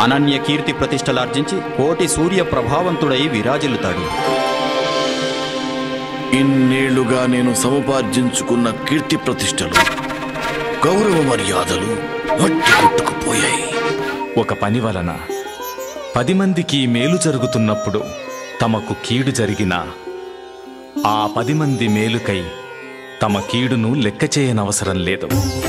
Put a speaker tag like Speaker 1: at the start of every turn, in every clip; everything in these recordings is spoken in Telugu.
Speaker 1: అనన్య కీర్తి ప్రతిష్టలార్జించి కోటి సూర్య ప్రభావంతుడై విరాజిల్లుతాడు
Speaker 2: ఇన్నేళ్లుగా నేను సముపార్జించుకున్న కీర్తి ప్రతిష్టలు గౌరవ మర్యాదలు మట్టి కొట్టుకుపోయాయి
Speaker 3: ఒక పని వలన పది మందికి మేలు జరుగుతున్నప్పుడు తమకు కీడు జరిగినా ఆ పది మంది మేలుకై తమ కీడును లెక్క చేయనవసరం లేదు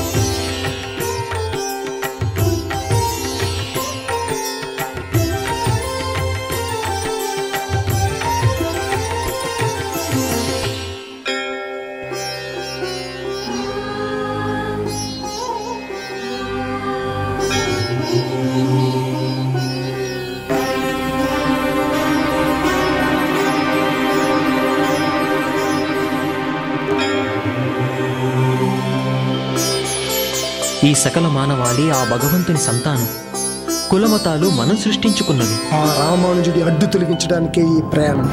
Speaker 4: ఈ సకల మానవాళి ఆ భగవంతుని సంతానం కులమతాలు మనం సృష్టించుకున్నవి
Speaker 5: ఆ రామానుజుడి అడ్డు తొలగించడానికే ఈ ప్రయాణం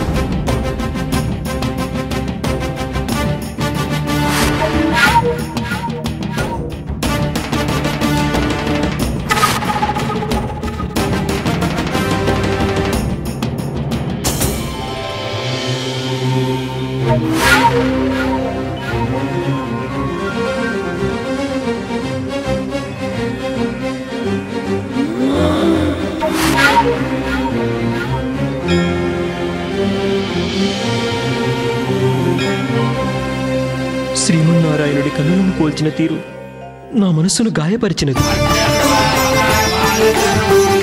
Speaker 4: శ్రీమన్నారాయణుడి కన్నులను పోల్చిన తీరు నా మనస్సును గాయపరిచినది